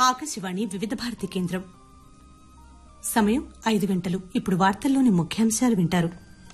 ఆకాశవాణి వివిధ భారతి కేంద్రం సమయం ఐదు గంటలు ఇప్పుడు వార్తల్లోని ముఖ్యాంశాలు వింటారు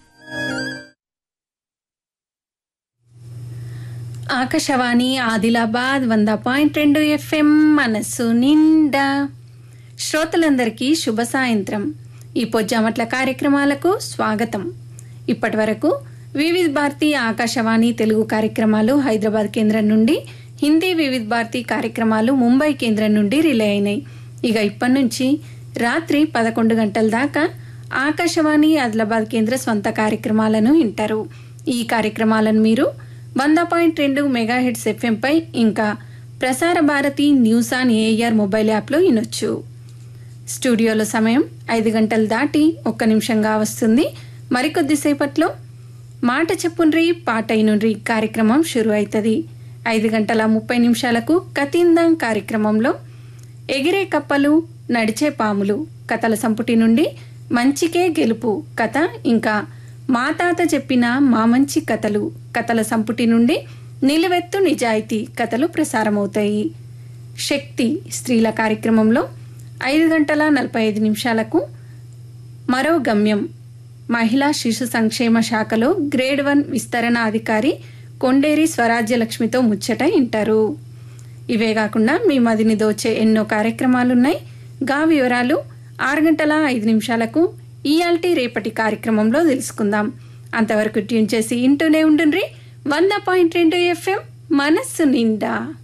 ఆకాశవాణి ఆదిలాబాద్ వంద పాయింట్ రెండు ఎఫ్ఎం మనస్సు నిండా శ్రోతలందరికీ శుభ సాయంత్రం ఈ పొజ్జామట్ల కార్యక్రమాలకు స్వాగతం ఇప్పటి వరకు వివిధ భారతి ఆకాశవాణి తెలుగు కార్యక్రమాలు హైదరాబాద్ కేంద్రం నుండి హిందీ వివిధ భారతి కార్యక్రమాలు ముంబై కేంద్రం నుండి రిలే అయినాయి ఇక ఇప్పటి నుంచి రాత్రి పదకొండు గంటల దాకా ఆకాశవాణి ఆదిలాబాద్ కేంద్ర స్వంత కార్యక్రమాలను వింటారు ఈ కార్యక్రమాలను మీరు వంద పాయింట్ రెండు మెగాహెడ్స్ ఎఫ్ఎంపై ఇంకా Prasar Bharati news on AIR mobile యాప్లో వినొచ్చు స్టూడియోలో సమయం ఐదు గంటలు దాటి ఒక్క నిమిషంగా వస్తుంది మరికొద్దిసేపట్లో మాట చెప్పుండ్రి పాట అయినుండ్రి కార్యక్రమం షురు అవుతుంది ఐదు గంటల ముప్పై నిమిషాలకు కతిందాం కార్యక్రమంలో ఎగిరే కప్పలు నడిచే పాములు కథల సంపుటి నుండి మంచికే గెలుపు కథ ఇంకా మా తాత చెప్పిన మా మంచి కథలు కథల సంపుటి నుండి నిలువెత్తు నిజాయితీ కథలు ప్రసారమవుతాయి శక్తి స్త్రీల కార్యక్రమంలో ఐదు గంటల నలభై ఐదు నిమిషాలకు మరో గమ్యం మహిళా శిశు సంక్షేమ శాఖలో గ్రేడ్ వన్ విస్తరణ అధికారి కొండేరి స్వరాజ్యలక్ష్మితో ముచ్చట ఇంటారు ఇవే కాకుండా మీ మదిని దోచే ఎన్నో కార్యక్రమాలున్నాయి గా వివరాలు ఆరు గంటల ఐదు నిమిషాలకు ఇయాల్టీ రేపటి కార్యక్రమంలో తెలుసుకుందాం అంతవరకు ట్యూన్ చేసి ఇంటూనే ఉండుండ్రి వంద పాయింట్ రెండు ఎఫ్ఎం మనస్సు నిండా